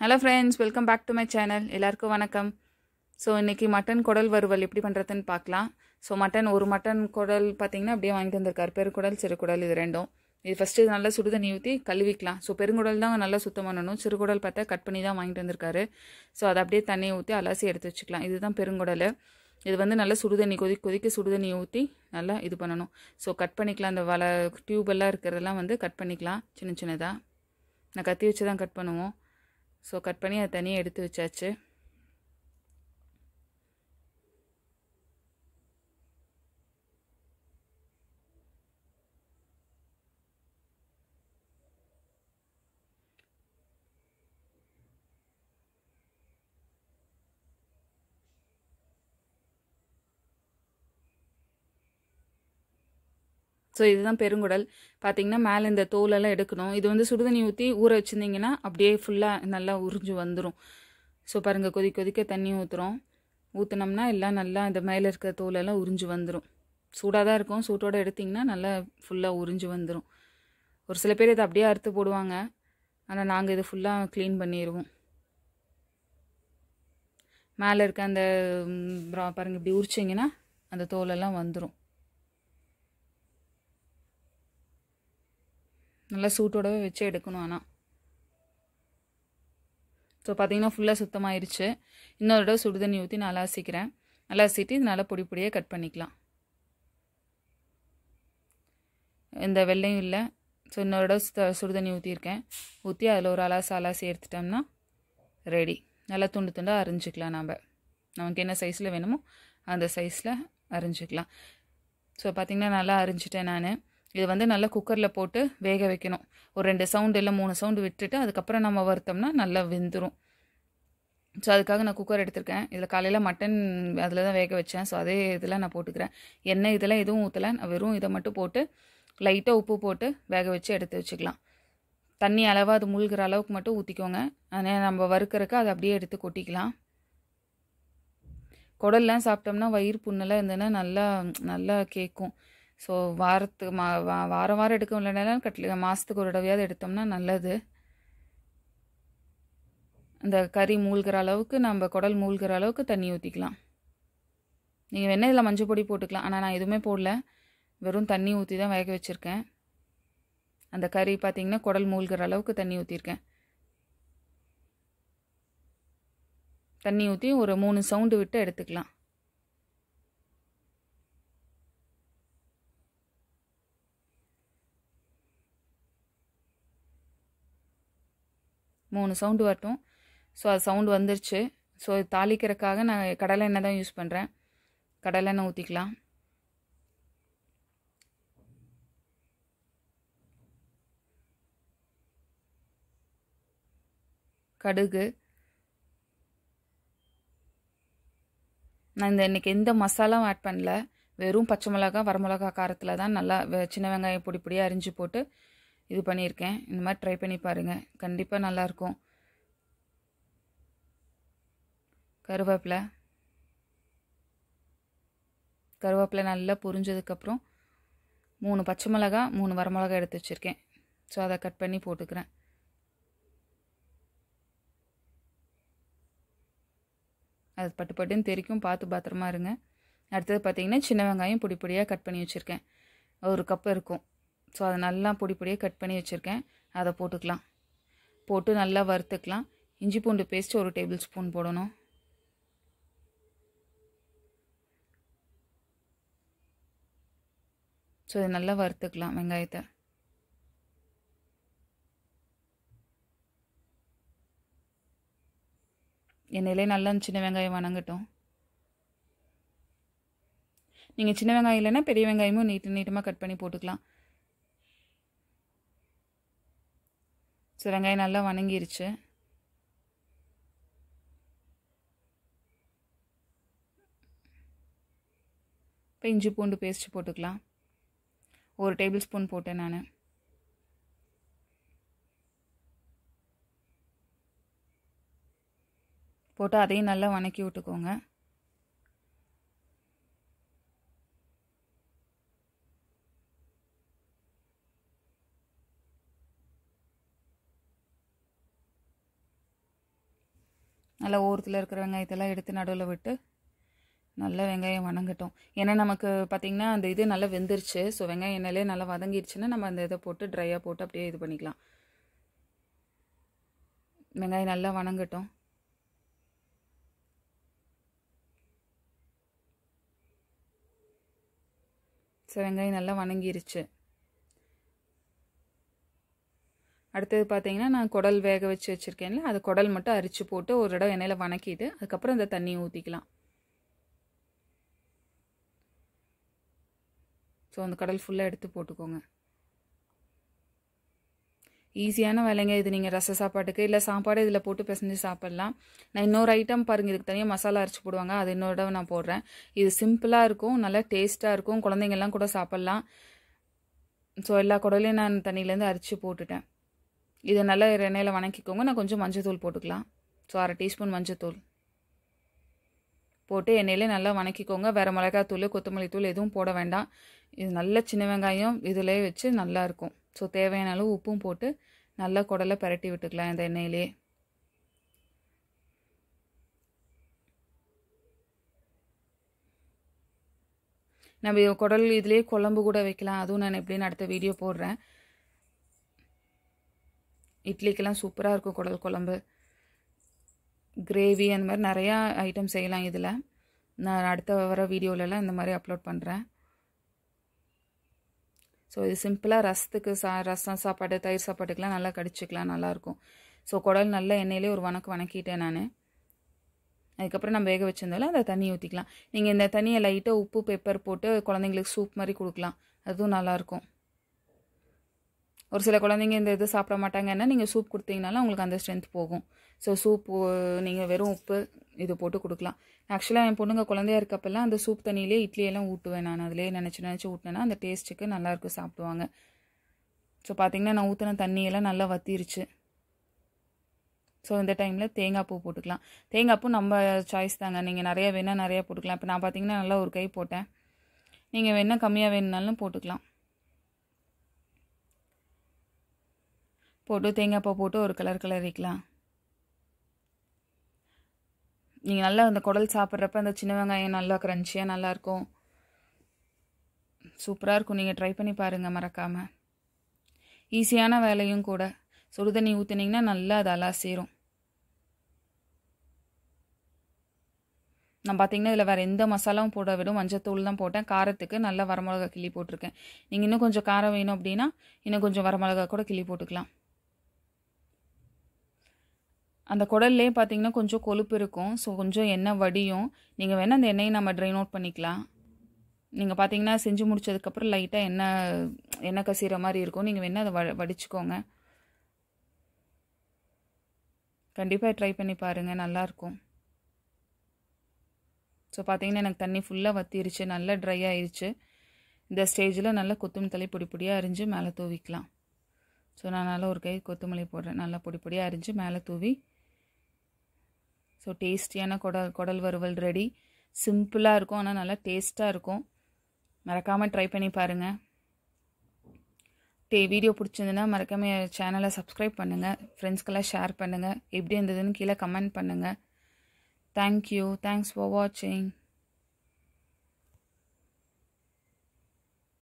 hello friends welcome back to my channel எல்லாருக்கும் வணக்கம் so இன்றைக்கி மட்டன் குடல் வறுவல் எப்படி பண்ணுறதுன்னு பார்க்கலாம் ஸோ மட்டன் ஒரு மட்டன் குடல் பார்த்தீங்கன்னா அப்படியே வாங்கிட்டு வந்திருக்காரு பெருக்குடல் சிறுகுடல் இது ரெண்டும் இது ஃபஸ்ட்டு நல்லா சுடுதண்ணி ஊற்றி கழுவிக்கலாம் ஸோ பெருங்குடல் தான் நல்லா சுத்தம் பண்ணணும் சிறுகுடல் பார்த்தா கட் பண்ணி தான் வாங்கிட்டு வந்திருக்காரு ஸோ அதை அப்படியே தண்ணியை ஊற்றி அலசி எடுத்து வச்சுக்கலாம் இதுதான் பெருங்குடல் இது வந்து நல்லா சுடுதண்ணி கொதி கொதிக்க சுடுதண்ணி ஊற்றி நல்லா இது பண்ணணும் ஸோ கட் பண்ணிக்கலாம் அந்த வலை டியூபெல்லாம் இருக்கிறதெல்லாம் வந்து கட் பண்ணிக்கலாம் சின்ன சின்னதாக நான் கத்தி வச்சு தான் கட் பண்ணுவோம் ஸோ கட் பண்ணி அதை தனியாக எடுத்து வச்சாச்சு ஸோ இதுதான் பெருங்குடல் பார்த்தீங்கன்னா மேலே இந்த தோலெல்லாம் எடுக்கணும் இது வந்து சுடுதண்ணி ஊற்றி ஊற வச்சுருந்தீங்கன்னா அப்படியே ஃபுல்லாக நல்லா உறிஞ்சு வந்துடும் ஸோ பாருங்கள் கொதி கொதிக்க தண்ணி ஊற்றுறோம் ஊற்றுனோம்னா எல்லாம் நல்லா இந்த மேலே இருக்கிற தோலெல்லாம் உறிஞ்சு வந்துடும் சூடாக தான் இருக்கும் சூட்டோடு எடுத்திங்கன்னா நல்லா ஃபுல்லாக உறிஞ்சு வந்துடும் ஒரு சில பேர் இதை அப்படியே அறுத்து போடுவாங்க ஆனால் நாங்கள் இது ஃபுல்லாக க்ளீன் பண்ணிடுவோம் மேலே இருக்க அந்த பாருங்கள் இப்படி உரிச்சிங்கன்னா அந்த தோலெல்லாம் வந்துடும் நல்லா சூட்டோடவே வச்சு எடுக்கணும் ஆனால் ஸோ பார்த்தீங்கன்னா ஃபுல்லாக சுத்தமாயிருச்சு இன்னொரு தடவை சுடுதண்ணி ஊற்றி நான் அலாசிக்கிறேன் அலாசிட்டு இது நல்லா பொடி பொடியாக கட் பண்ணிக்கலாம் இந்த வெள்ளையும் இல்லை ஸோ இன்னொரு தடவை சுடுதண்ணி ஊற்றிருக்கேன் ஊற்றி அதில் ஒரு அலாசி அலாசி எடுத்துட்டோம்னா ரெடி நல்லா துண்டு துண்டாக அரிஞ்சிக்கலாம் நம்ம நமக்கு என்ன சைஸில் வேணுமோ அந்த சைஸில் அரிஞ்சிக்கலாம் ஸோ பார்த்திங்கன்னா நல்லா அரிஞ்சிட்டேன் நான் இது வந்து நல்லா குக்கரில் போட்டு வேக வைக்கணும் ஒரு ரெண்டு சவுண்டு இல்லை மூணு சவுண்டு விட்டுட்டு அதுக்கப்புறம் நம்ம வறுத்தோம்னா நல்லா வெந்துடும் ஸோ அதுக்காக நான் குக்கர் எடுத்திருக்கேன் இதில் காலையில் மட்டன் அதில் தான் வேக வச்சேன் ஸோ அதே இதில் நான் போட்டுக்கிறேன் எண்ணெய் இதெல்லாம் எதுவும் ஊற்றலை நான் வெறும் இதை மட்டும் போட்டு லைட்டாக உப்பு போட்டு வேக வச்சு எடுத்து வச்சுக்கலாம் தண்ணி அளவாக அது மூழ்கிற அளவுக்கு மட்டும் ஊற்றிக்கோங்க அதனால் நம்ம வறுக்கிறதுக்கு அதை அப்படியே எடுத்து கொட்டிக்கலாம் குடல்லாம் சாப்பிட்டோம்னா வயிறு புண்ணெல்லாம் இருந்ததுன்னா நல்லா நல்லா கேட்கும் ஸோ வாரத்துக்கு மா வா வாரம் வாரம் எடுக்க முடியலனாலும் கட்ல மாதத்துக்கு ஒரு தடவையாவது எடுத்தோம்னா நல்லது அந்த கறி மூழ்கிற அளவுக்கு நம்ம குடல் மூழ்கிற அளவுக்கு தண்ணி ஊற்றிக்கலாம் நீங்கள் வேணால் இதில் மஞ்சள் பொடி போட்டுக்கலாம் ஆனால் நான் எதுவுமே போடல வெறும் தண்ணி ஊற்றி தான் வேக வச்சுருக்கேன் அந்த கறி பார்த்திங்கன்னா குடல் மூழ்கிற அளவுக்கு தண்ணி ஊற்றிருக்கேன் தண்ணி ஊற்றி ஒரு மூணு சவுண்டு விட்டு எடுத்துக்கலாம் மூணு சவுண்டு வரட்டும் ஸோ அது சவுண்டு வந்துருச்சு ஸோ தாளிக்கிறதுக்காக நான் கடலை எண்ணெய் தான் யூஸ் பண்ணுறேன் கடலை எண்ணெய் ஊற்றிக்கலாம் கடுகு நான் இந்த இன்றைக்கி எந்த மசாலாவும் ஆட் பண்ணல வெறும் பச்சை மிளகா வரமிளகா காரத்தில் தான் நல்லா சின்ன வெங்காயம் பொடி பொடியாக அரிஞ்சு போட்டு இது பண்ணியிருக்கேன் இந்த மாதிரி ட்ரை பண்ணி பாருங்கள் கண்டிப்பாக நல்லாயிருக்கும் கருவேப்பிலை கருவேப்பிலை நல்லா பொரிஞ்சதுக்கப்புறம் மூணு பச்சை மிளகா மூணு வரமிளகா எடுத்து வச்சுருக்கேன் ஸோ அதை கட் பண்ணி போட்டுக்கிறேன் அது பட்டு பட்டுன்னு தெரிக்கும் பார்த்து பத்திரமா இருங்க அடுத்தது பார்த்திங்கன்னா சின்ன வெங்காயம் பொடி பொடியாக கட் பண்ணி வச்சுருக்கேன் ஒரு கப் இருக்கும் ஸோ அதை நல்லா பொடி பொடியாக கட் பண்ணி வச்சுருக்கேன் அதை போட்டுக்கலாம் போட்டு நல்லா வறுத்துக்கலாம் இஞ்சி பூண்டு பேஸ்ட் ஒரு டேபிள் ஸ்பூன் போடணும் ஸோ இதை நல்லா வறுத்துக்கலாம் வெங்காயத்தை எண்ணெயிலே நல்லா சின்ன வெங்காயம் வணங்கட்டும் நீங்கள் சின்ன வெங்காயம் இல்லைன்னா பெரிய வெங்காயமும் நீட்டு நீட்டமாக கட் பண்ணி போட்டுக்கலாம் ஸோ வெங்காயம் நல்லா வணங்கிருச்சு இப்போ இஞ்சி பூண்டு பேஸ்ட் போட்டுக்கலாம் ஒரு டேபிள் ஸ்பூன் போட்டேன் நான் போட்டு அதையும் நல்லா வணக்கி விட்டுக்கோங்க நல்லா ஓரத்தில் இருக்கிற வெங்காயத்தெல்லாம் எடுத்து நடுவில் விட்டு நல்லா வெங்காயம் வணங்கட்டும் ஏன்னா நமக்கு பார்த்திங்கன்னா அந்த இது நல்லா வெந்துருச்சு ஸோ வெங்காயம் எண்ணெயிலே நல்லா வதங்கிடுச்சுன்னா நம்ம அந்த இதை போட்டு ட்ரையாக போட்டு அப்படியே இது பண்ணிக்கலாம் வெங்காயம் நல்லா வணங்கட்டும் ஸோ வெங்காயம் நல்லா வணங்கிருச்சு அடுத்தது பார்த்தீங்கன்னா நான் குடல் வேக வச்சு வச்சுருக்கேன்ல அது குடல் மட்டும் அரிச்சு போட்டு ஒரு இடம் எண்ணெயில் வணக்கிட்டு அதுக்கப்புறம் அந்த தண்ணியை ஊற்றிக்கலாம் ஸோ அந்த கடல் ஃபுல்லாக எடுத்து போட்டுக்கோங்க ஈஸியான வேலைங்க இது நீங்கள் ரச சாப்பாட்டுக்கு இல்லை சாப்பாடு இதில் போட்டு பிசைஞ்சு சாப்பிட்லாம் நான் இன்னொரு ஐட்டம் பாருங்கள் இதுக்கு தனியாக மசாலா அரைச்சி போடுவாங்க அது இன்னொரு தடவை நான் போடுறேன் இது சிம்பிளாக இருக்கும் நல்லா டேஸ்ட்டாக இருக்கும் குழந்தைங்கள்லாம் கூட சாப்பிட்லாம் ஸோ எல்லா குடலையும் நான் தண்ணியிலேருந்து அரிச்சு போட்டுட்டேன் இதை நல்லா எண்ணெயில் வணக்கிக்கோங்க நான் கொஞ்சம் மஞ்சத்தூள் போட்டுக்கலாம் ஸோ அரை டீஸ்பூன் மஞ்சத்தூள் போட்டு எண்ணெயிலே நல்லா வணக்கிக்கோங்க வேறு மிளகாத்தூள் கொத்தமல்லி தூள் எதுவும் போட வேண்டாம் இது நல்ல சின்ன வெங்காயம் இதிலே வச்சு நல்லாயிருக்கும் ஸோ தேவையான அளவு உப்பும் போட்டு நல்லா குடலை பரட்டி விட்டுக்கலாம் இந்த எண்ணெயிலே நம்ம குடல் இதுலேயே குழம்பு கூட வைக்கலாம் அதுவும் நான் எப்படின்னு அடுத்த வீடியோ போடுறேன் இட்லிக்கெல்லாம் சூப்பராக இருக்கும் குடல் குழம்பு கிரேவி அந்த மாதிரி நிறையா ஐட்டம் செய்யலாம் இதில் நான் அடுத்த வர வீடியோலலாம் இந்த மாதிரி அப்லோட் பண்ணுறேன் ஸோ இது சிம்பிளாக ரசத்துக்கு சா ரசம் சாப்பாடு தயிர் சாப்பாட்டுக்கெலாம் நல்லா கடிச்சிக்கலாம் நல்லாயிருக்கும் ஸோ குடல் நல்லா எண்ணெயிலே ஒரு வணக்கு வணக்கிட்டேன் நான் அதுக்கப்புறம் நம்ம வேக வச்சிருந்தாலும் அந்த தண்ணி ஊற்றிக்கலாம் நீங்கள் இந்த தண்ணியை லைட்டாக உப்பு பெப்பர் போட்டு குழந்தைங்களுக்கு சூப் மாதிரி கொடுக்கலாம் அதுவும் நல்லாயிருக்கும் ஒரு சில குழந்தைங்க இந்த இது சாப்பிட மாட்டாங்கன்னா நீங்கள் சூப் கொடுத்தீங்கனாலும் உங்களுக்கு அந்த ஸ்ட்ரென்த் போகும் ஸோ சூப் நீங்கள் வெறும் உப்பு இது போட்டு கொடுக்கலாம் ஆக்சுவலாக என் பொண்ணுங்க குழந்தையா இருக்கப்பெல்லாம் அந்த சூப் தண்ணியிலே இட்லியெல்லாம் ஊட்டுவேன் நான் அதிலே நினச்சி நினச்சி ஊட்டினேன்னா அந்த டேஸ்ட்டுக்கு நல்லாயிருக்கும் சாப்பிடுவாங்க ஸோ பார்த்திங்கன்னா நான் ஊற்றின தண்ணியெல்லாம் நல்லா வத்திருச்சு ஸோ இந்த டைமில் தேங்காய் பூ போட்டுக்கலாம் தேங்காய் பூ நம்ம சாய்ஸ் தாங்க நீங்கள் நிறைய வேணால் நிறையா போட்டுக்கலாம் இப்போ நான் பார்த்தீங்கன்னா நல்லா ஒரு கை போட்டேன் நீங்கள் வேணால் கம்மியாக வேணுனாலும் போட்டுக்கலாம் போட்டு தேங்காய் பூ போட்டு ஒரு கலர் கலரிக்கலாம் நீங்கள் நல்லா அந்த குடல் சாப்பிட்றப்ப அந்த சின்ன வெங்காயம் நல்லா க்ரன்ச்சியாக நல்லாயிருக்கும் சூப்பராக இருக்கும் நீங்கள் ட்ரை பண்ணி பாருங்கள் மறக்காமல் ஈஸியான வேலையும் கூட சுடுதண்ணி ஊற்றுனீங்கன்னா நல்லா அது அலா சேரும் நான் பார்த்தீங்கன்னா இதில் வேறு எந்த மசாலாவும் போட விடும் மஞ்சத்தூள் தான் போட்டேன் காரத்துக்கு நல்லா வரமிளகா கிள்ளி போட்டிருக்கேன் நீங்கள் இன்னும் கொஞ்சம் காரம் வேணும் அப்படின்னா இன்னும் கொஞ்சம் வரமிளகா கூட கிள்ளி போட்டுக்கலாம் அந்த குடல்லே பார்த்தீங்கன்னா கொஞ்சம் கொழுப்பு இருக்கும் ஸோ கொஞ்சம் எண்ணெய் வடியும் நீங்கள் வேணால் அந்த எண்ணெயை நம்ம ட்ரைன் அவுட் பண்ணிக்கலாம் நீங்கள் பார்த்தீங்கன்னா செஞ்சு முடிச்சதுக்கப்புறம் லைட்டாக எண்ணெய் எண்ணெய் கசிகிற மாதிரி இருக்கும் நீங்கள் வேணால் அதை வ வடிச்சுக்கோங்க கண்டிப்பாக ட்ரை பண்ணி பாருங்கள் நல்லாயிருக்கும் ஸோ பார்த்தீங்கன்னா எனக்கு தண்ணி ஃபுல்லாக வத்திருச்சு நல்லா ட்ரை ஆயிடுச்சு இந்த ஸ்டேஜில் நல்லா கொத்தமல்லி தலை பொடி பொடியாக அரிஞ்சு மேலே தூவிக்கலாம் ஸோ நான் நல்லா ஒரு கை கொத்தமல்லி போடுறேன் நல்லா பொடி பொடியாக அரிஞ்சு மேலே தூவி ஸோ டேஸ்டியான குடல் குடல் வறுவல் ரெடி சிம்பிளாக இருக்கும் ஆனால் நல்லா டேஸ்ட்டாக இருக்கும் மறக்காமல் ட்ரை பண்ணி பாருங்கள் டே வீடியோ பிடிச்சிருந்துன்னா மறக்காமல் சேனலை சப்ஸ்கிரைப் பண்ணுங்கள் ஃப்ரெண்ட்ஸ்க்கெல்லாம் ஷேர் பண்ணுங்கள் எப்படி இருந்ததுன்னு கீழே கமெண்ட் பண்ணுங்கள் தேங்க்யூ தேங்க்ஸ் ஃபார் வாட்சிங்